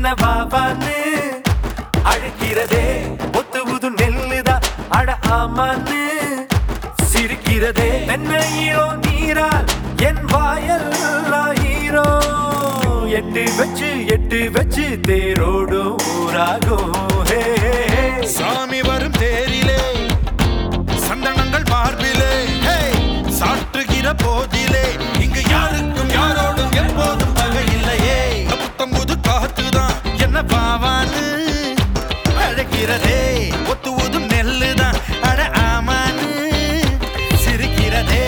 என்ன பாபான்னு அழைக்கிறதே ஒத்து புது நெல்லுதான் அட ஆமான்னு சிரிக்கிறதே என்ன ஹீரோ நீரால் என் வாயல் ஹீரோ எட்டு வச்சு எட்டு வச்சு தேரோடும் ஊராகும் ஹே, ஹே, ஹே. சாமி வரும் தேரிலே சந்தனங்கள் மார்பிலே ஹே! சாற்றுகிற போதிலே இங்கு யாருக்கும் யாரோடும் எப்போதும் பகை இல்லையே புத்தம் புது காத்துதான் என்ன பாவான்னு அழைக்கிறதே ஒத்து ஊதும் நெல்லுதான் அட ஆமான்னு சிரிக்கிறதே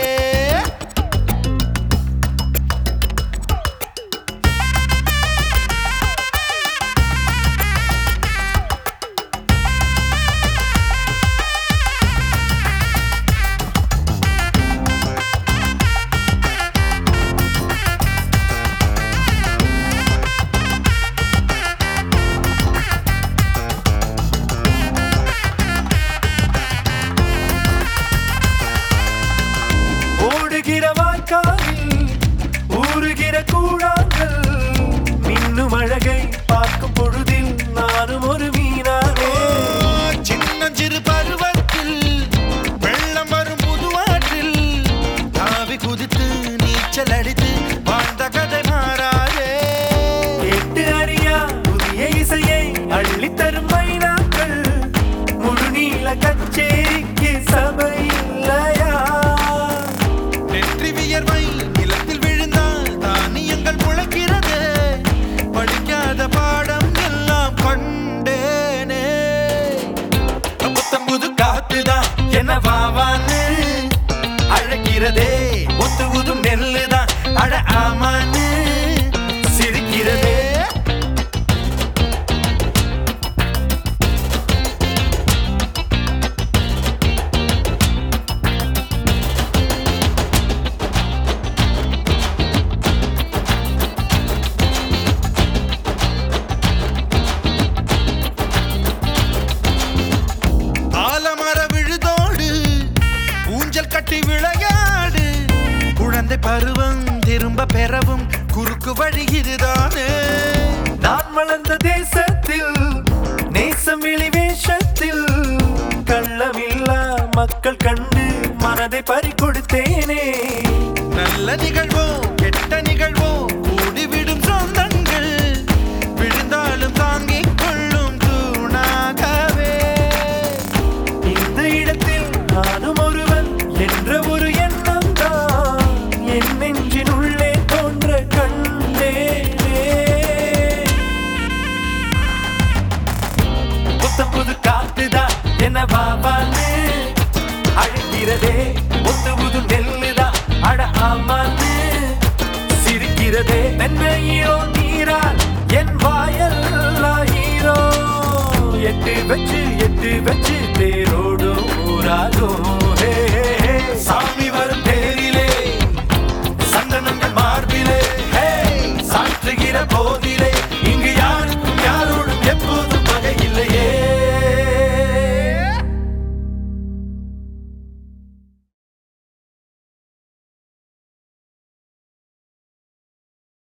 ஓடுகிற வாய்க்காலில் ஊறுகிற கூழாங்கள் மின்னும் அழகை பார்க்கும் பொழுதில் நானும் ஒரு மீனானே சின்னஞ்சிறு பருவத்தில் வெள்ளம் வரும் புதுவாற்றில் தாவி குதித்து நீச்சல் அடித்து வாழ்ந்த கதை மாறாதே எட்டு அறியா புதிய இசையை அள்ளித்தரும் மைனாக்கள் முழு நீள கச்சேரிக்கு சபை இல்லையா நெற்றி வியர்வை நிலத்தில் விழுந்தால் தானியங்கள் முளைக்கிறது படிக்காத பாடம் எல்லாம் கண்டேனே புத்தம் புது காத்துதான் என்ன வாவான்னு அழைக்கிறதே ஒத்து ஊதும் நெல்லுதான் அட ஆமான்னு சிரிக்கிறதே ஆலமர விழுதோடு ஊஞ்சல் கட்டி விளையாடு குழந்தை பருவம் திரும்ப பெறவும் குறுக்கு வழி இதுதானே நான் வளர்ந்த தேசத்தில் நேசம் வெளி வேஷத்தில் கள்ளமில்லா மக்கள் கண்டு மனதை பறி கொடுத்தேனே நல்ல நிகழ்வோ கெட்ட நிகழ்வோ கூடிவிடும் சொந்தங்கள் விழுந்தாலும் தாங்கிக் கொள்ளும் தூணாகவே இந்த இடத்தில் நானும் ஒருவன் என்ற ஒரு எண்ணம் தான் என் நெஞ்சின் உள்ளே தோன்ற கண்டேனே புத்தம் புது காத்துதான் என்ன பாபான்னு அழைக்கிறதே ஒத்து புது நெல்லுதான் அட ஆமான்னு சிரிக்கிறதே நன்மை ஹீரோ நீரால் என் வாயல் ஹீரோ எட்டு வச்சு எட்டு வச்சு தேரோடும் ஊராகும் ஹே, ஹே, ஹே. சாமி வரும் தேரில்